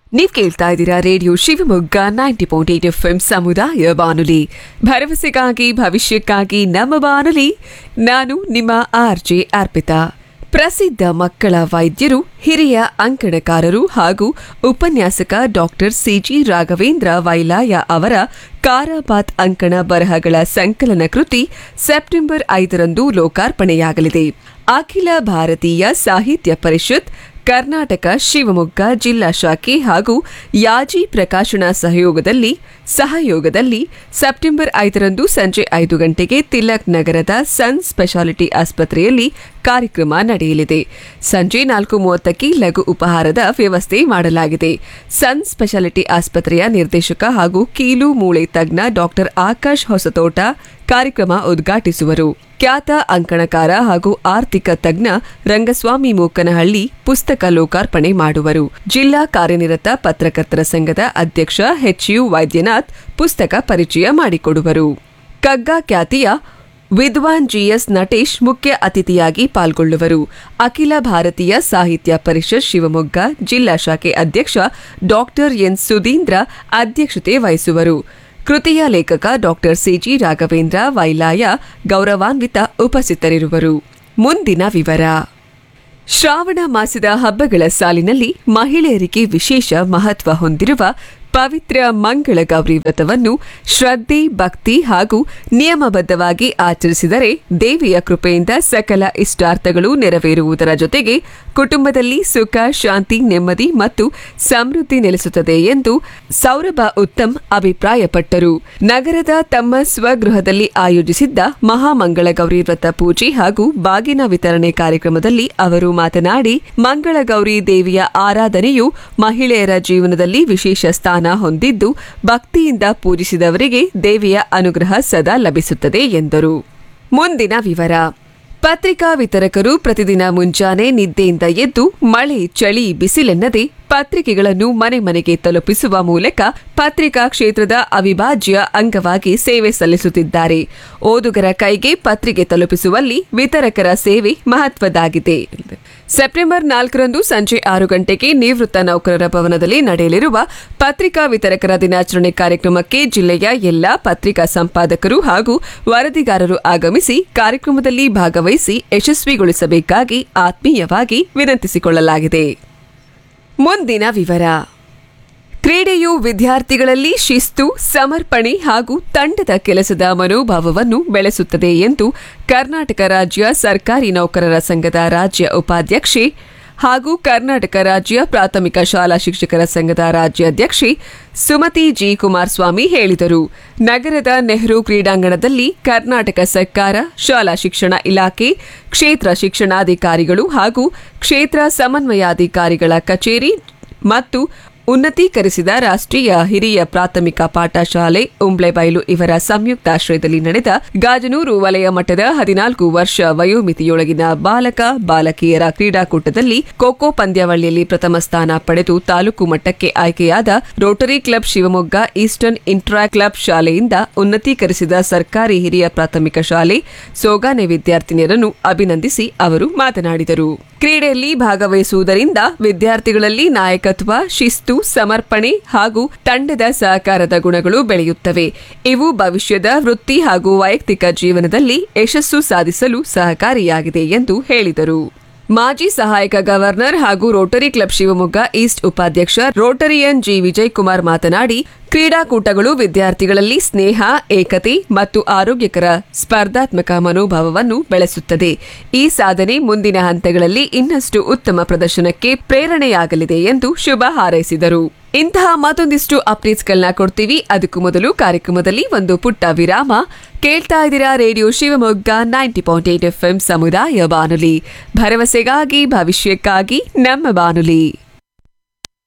ನೀವ್ ಕೇಳ್ತಾ ಇದ್ದೀರಾ radio Shivamogga ninety point eight F ಸಮುದಾಯ ಬಾನುಲಿ ಭರವಸೆಗಾಗಿ ಭವಿಷ್ಯಕ್ಕಾಗಿ ನಮ್ಮ ಬಾನುಲಿ ನಾನು ನಿಮ್ಮ ಆರ್ ಜೆ ಅರ್ಪಿತಾ ಪ್ರಸಿದ್ಧ ಮಕ್ಕಳ ವೈದ್ಯರು ಹಿರಿಯ ಅಂಕಣಕಾರರು ಹಾಗೂ ಉಪನ್ಯಾಸಕ ಡಾಕ್ಟರ್ ಸಿಜಿ ರಾಘವೇಂದ್ರ ವೈಲಾಯ ಅವರ ಕಾರಾಬಾತ್ ಅಂಕಣ ಬರಹಗಳ ಸಂಕಲನ ಕೃತಿ ಸೆಪ್ಟೆಂಬರ್ ಐದರಂದು ಲೋಕಾರ್ಪಣೆಯಾಗಲಿದೆ ಅಖಿಲ ಭಾರತೀಯ ಸಾಹಿತ್ಯ ಪರಿಷತ್ ಕರ್ನಾಟಕ ಶಿವಮೊಗ್ಗ ಜಿಲ್ಲಾ ಶಾಖೆ ಹಾಗೂ ಯಾಜಿ ಪ್ರಕಾಶನ ಸಹಯೋಗದಲ್ಲಿ ಸಹಯೋಗದಲ್ಲಿ ಸೆಪ್ಟೆಂಬರ್ ಐದರಂದು ಸಂಜೆ ಐದು ಗಂಟೆಗೆ ತಿಲಕ್ ನಗರದ ಸನ್ ಸ್ಪೆಷಾಲಿಟಿ ಆಸ್ಪತ್ರೆಯಲ್ಲಿ ಕಾರ್ಯಕ್ರಮ ನಡೆಯಲಿದೆ ಸಂಜೆ ನಾಲ್ಕು ಮೂವತ್ತಕ್ಕೆ ಲಘು ಉಪಹಾರದ ವ್ಯವಸ್ಥೆ ಮಾಡಲಾಗಿದೆ ಸನ್ ಸ್ಪೆಷಾಲಿಟಿ ಆಸ್ಪತ್ರೆಯ ನಿರ್ದೇಶಕ ಹಾಗೂ ಕೀಲು ಮೂಳೆ ತಜ್ಞ ಡಾಕ್ಟರ್ ಆಕಾಶ್ ಹೊಸತೋಟ ಕಾರ್ಯಕ್ರಮ ಉದ್ಘಾಟಿಸುವರು ಖ್ಯಾತ ಅಂಕಣಕಾರ ಹಾಗೂ ಆರ್ಥಿಕ ತಜ್ಞ ರಂಗಸ್ವಾಮಿ ಮೂಕನಹಳ್ಳಿ ಪುಸ್ತಕ ಲೋಕಾರ್ಪಣೆ ಮಾಡುವರು ಜಿಲ್ಲಾ ಕಾರ್ಯನಿರತ ಪತ್ರಕರ್ತರ ಸಂಘದ ಅಧ್ಯಕ್ಷ ಎಚ್ಯು ವೈದ್ಯನಾಥ್ ಪುಸ್ತಕ ಪರಿಚಯ ಮಾಡಿಕೊಡುವರು ಕಗ್ಗ ಖ್ಯಾತಿಯ ವಿದ್ವಾನ್ ಜಿಎಸ್ ನಟೇಶ್ ಮುಖ್ಯ ಅತಿಥಿಯಾಗಿ ಪಾಲ್ಗೊಳ್ಳುವರು ಅಖಿಲ ಭಾರತೀಯ ಸಾಹಿತ್ಯ ಪರಿಷತ್ ಶಿವಮೊಗ್ಗ ಜಿಲ್ಲಾ ಶಾಖೆ ಅಧ್ಯಕ್ಷ ಡಾಕ್ಟರ್ ಎನ್ ಸುಧೀಂದ್ರ ಅಧ್ಯಕ್ಷತೆ ವಹಿಸುವರು ಕೃತಿಯ ಲೇಖಕ ಡಾಕ್ಟರ್ ಸಿಜಿ ರಾಘವೇಂದ್ರ ವೈಲಾಯ ಗೌರವಾನ್ವಿತ ಉಪಸ್ಥಿತರಿರುವರು ಮುಂದಿನ ವಿವರ ಶ್ರಾವಣ ಮಾಸದ ಹಬ್ಬಗಳ ಸಾಲಿನಲ್ಲಿ ಮಹಿಳೆಯರಿಗೆ ವಿಶೇಷ ಮಹತ್ವ ಹೊಂದಿರುವ ಪವಿತ್ರ ಮಂಗಳ ಗೌರಿ ವ್ರತವನ್ನು ಶ್ರದ್ಧೆ ಭಕ್ತಿ ಹಾಗೂ ನಿಯಮಬದ್ಧವಾಗಿ ಆಚರಿಸಿದರೆ ದೇವಿಯ ಕೃಪೆಯಿಂದ ಸಕಲ ಇಷ್ಟಾರ್ಥಗಳು ನೆರವೇರುವುದರ ಜೊತೆಗೆ ಕುಟುಂಬದಲ್ಲಿ ಸುಖ ಶಾಂತಿ ನೆಮ್ಮದಿ ಮತ್ತು ಸಮೃದ್ಧಿ ನೆಲೆಸುತ್ತದೆ ಎಂದು ಸೌರಭ ಉತ್ತಮ್ ಅಭಿಪ್ರಾಯಪಟ್ಟರು ನಗರದ ತಮ್ಮ ಸ್ವಗೃಹದಲ್ಲಿ ಆಯೋಜಿಸಿದ್ದ ಮಹಾಮಂಗಳ ಗೌರಿ ವ್ರತ ಪೂಜೆ ಹಾಗೂ ಬಾಗಿನ ವಿತರಣೆ ಕಾರ್ಯಕ್ರಮದಲ್ಲಿ ಅವರು ಮಾತನಾಡಿ ಮಂಗಳ ಗೌರಿ ದೇವಿಯ ಆರಾಧನೆಯು ಮಹಿಳೆಯರ ಜೀವನದಲ್ಲಿ ವಿಶೇಷ ಸ್ಥಾನ ಹೊಂದಿದ್ದು ಭಕ್ತಿಯಿಂದ ಪೂಜಿಸಿದವರಿಗೆ ದೇವಿಯ ಅನುಗ್ರಹ ಸದಾ ಲಭಿಸುತ್ತದೆ ಎಂದರು ಮುಂದಿನ ವಿವರ ಪತ್ರಿಕಾ ವಿತರಕರು ಪ್ರತಿದಿನ ಮುಂಜಾನೆ ನಿದ್ದೆಯಿಂದ ಎದ್ದು ಮಳೆ ಚಳಿ ಬಿಸಿಲೆನ್ನದೆ ಪತ್ರಿಕೆಗಳನ್ನು ಮನೆ ಮನೆಗೆ ತಲುಪಿಸುವ ಮೂಲಕ ಪತ್ರಿಕಾ ಕ್ಷೇತ್ರದ ಅವಿಭಾಜ್ಯ ಅಂಗವಾಗಿ ಸೇವೆ ಸಲ್ಲಿಸುತ್ತಿದ್ದಾರೆ ಓದುಗರ ಕೈಗೆ ಪತ್ರಿಕೆ ತಲುಪಿಸುವಲ್ಲಿ ವಿತರಕರ ಸೇವೆ ಮಹತ್ವದಾಗಿದೆ ಸೆಪ್ಟೆಂಬರ್ ನಾಲ್ಕರಂದು ಸಂಜೆ ಆರು ಗಂಟೆಗೆ ನಿವೃತ್ತ ನೌಕರರ ಭವನದಲ್ಲಿ ನಡೆಯಲಿರುವ ಪತ್ರಿಕಾ ವಿತರಕರ ದಿನಾಚರಣೆ ಕಾರ್ಯಕ್ರಮಕ್ಕೆ ಜಿಲ್ಲೆಯ ಎಲ್ಲಾ ಪತ್ರಿಕಾ ಸಂಪಾದಕರು ಹಾಗೂ ವರದಿಗಾರರು ಆಗಮಿಸಿ ಕಾರ್ಯಕ್ರಮದಲ್ಲಿ ಭಾಗವಹಿಸಿ ಯಶಸ್ವಿಗೊಳಿಸಬೇಕಾಗಿ ಆತ್ಮೀಯವಾಗಿ ವಿನಂತಿಸಿಕೊಳ್ಳಲಾಗಿದೆ ಮುಂದಿನ ವಿವರ ಕ್ರೀಡೆಯು ವಿದ್ಯಾರ್ಥಿಗಳಲ್ಲಿ ಶಿಸ್ತು ಸಮರ್ಪಣೆ ಹಾಗೂ ತಂಡದ ಕೆಲಸದ ಮನೋಭಾವವನ್ನು ಬೆಳೆಸುತ್ತದೆ ಎಂದು ಕರ್ನಾಟಕ ರಾಜ್ಯ ಸರ್ಕಾರಿ ನೌಕರರ ಸಂಘದ ರಾಜ್ಯ ಉಪಾಧ್ಯಕ್ಷೆ ಹಾಗೂ ಕರ್ನಾಟಕ ರಾಜ್ಯ ಪ್ರಾಥಮಿಕ ಶಾಲಾ ಶಿಕ್ಷಕರ ಸಂಘದ ರಾಜ್ಯಾಧ್ಯಕ್ಷೆ ಸುಮತಿ ಜಿ ಕುಮಾರಸ್ವಾಮಿ ಹೇಳಿದರು ನಗರದ ನೆಹರು ಕ್ರೀಡಾಂಗಣದಲ್ಲಿ ಕರ್ನಾಟಕ ಸರ್ಕಾರ ಶಾಲಾ ಶಿಕ್ಷಣ ಇಲಾಖೆ ಕ್ಷೇತ್ರ ಶಿಕ್ಷಣಾಧಿಕಾರಿಗಳು ಹಾಗೂ ಕ್ಷೇತ್ರ ಸಮನ್ವಯಾಧಿಕಾರಿಗಳ ಕಚೇರಿ ಮತ್ತು ಉನ್ನತೀಕರಿಸಿದ ರಾಷ್ಟ್ರೀಯ ಹಿರಿಯ ಪ್ರಾಥಮಿಕ ಪಾಠಶಾಲೆ ಉಂಬ್ಳೆಬೈಲು ಇವರ ಸಂಯುಕ್ತಾಶ್ರಯದಲ್ಲಿ ನಡೆದ ಗಾಜನೂರು ವಲಯ ಮಟ್ಟದ ಹದಿನಾಲ್ಕು ವರ್ಷ ವಯೋಮಿತಿಯೊಳಗಿನ ಬಾಲಕ ಬಾಲಕಿಯರ ಕ್ರೀಡಾಕೂಟದಲ್ಲಿ ಖೋಖೋ ಪಂದ್ಯಾವಳಿಯಲ್ಲಿ ಪ್ರಥಮ ಸ್ಥಾನ ಪಡೆದು ತಾಲೂಕು ಮಟ್ಟಕ್ಕೆ ಆಯ್ಕೆಯಾದ rotary club Shivamogga eastern intra club ಶಾಲೆಯಿಂದ ಉನ್ನತೀಕರಿಸಿದ ಸರ್ಕಾರಿ ಹಿರಿಯ ಪ್ರಾಥಮಿಕ ಶಾಲೆ ಸೋಗಾನೆ ವಿದ್ಯಾರ್ಥಿನಿಯರನ್ನು ಅಭಿನಂದಿಸಿ ಅವರು ಮಾತನಾಡಿದರು ಕ್ರೀಡೆಯಲ್ಲಿ ಭಾಗವಹಿಸುವುದರಿಂದ ವಿದ್ಯಾರ್ಥಿಗಳಲ್ಲಿ ನಾಯಕತ್ವ ಶಿಸ್ತು ಸಮರ್ಪಣೆ ಹಾಗೂ ತಂಡದ ಸಹಕಾರದ ಗುಣಗಳು ಬೆಳೆಯುತ್ತವೆ ಇವು ಭವಿಷ್ಯದ ವೃತ್ತಿ ಹಾಗೂ ವೈಯಕ್ತಿಕ ಜೀವನದಲ್ಲಿ ಯಶಸ್ಸು ಸಾಧಿಸಲು ಸಹಕಾರಿಯಾಗಿದೆ ಎಂದು ಹೇಳಿದರು ಮಾಜಿ ಸಹಾಯಕ ಗವರ್ನರ್ ಹಾಗೂ ರೋಟರಿ ಕ್ಲಬ್ ಶಿವಮೊಗ್ಗ ಈಸ್ಟ್ ಉಪಾಧ್ಯಕ್ಷ ರೋಟರಿಯನ್ ಜಿ ವಿಜಯ್ ಕುಮಾರ್ ಮಾತನಾಡಿ ಕ್ರೀಡಾಕೂಟಗಳು ವಿದ್ಯಾರ್ಥಿಗಳಲ್ಲಿ ಸ್ನೇಹ ಏಕತೆ ಮತ್ತು ಆರೋಗ್ಯಕರ ಸ್ಪರ್ಧಾತ್ಮಕ ಮನೋಭಾವವನ್ನು ಬೆಳೆಸುತ್ತದೆ ಈ ಸಾಧನೆ ಮುಂದಿನ ಹಂತಗಳಲ್ಲಿ ಇನ್ನಷ್ಟು ಉತ್ತಮ ಪ್ರದರ್ಶನಕ್ಕೆ ಪ್ರೇರಣೆಯಾಗಲಿದೆ ಎಂದು ಶುಭ ಹಾರೈಸಿದರು ಇಂತಹ ಮತ್ತೊಂದಿಷ್ಟು ಅಪ್ಡೇಟ್ಸ್ಗಳನ್ನ ಕೊಡ್ತೀವಿ ಅದಕ್ಕೂ ಮೊದಲು ಕಾರ್ಯಕ್ರಮದಲ್ಲಿ ಒಂದು ಪುಟ್ಟ ವಿರಾಮ ಕೇಳ್ತಾ ಇದ್ದೀರಾ radio Shivamogga ninety point eight F ಸಮುದಾಯ ಬಾನುಲಿ ಭರವಸೆಗಾಗಿ ಭವಿಷ್ಯಕ್ಕಾಗಿ ನಮ್ಮ ಬಾನುಲಿ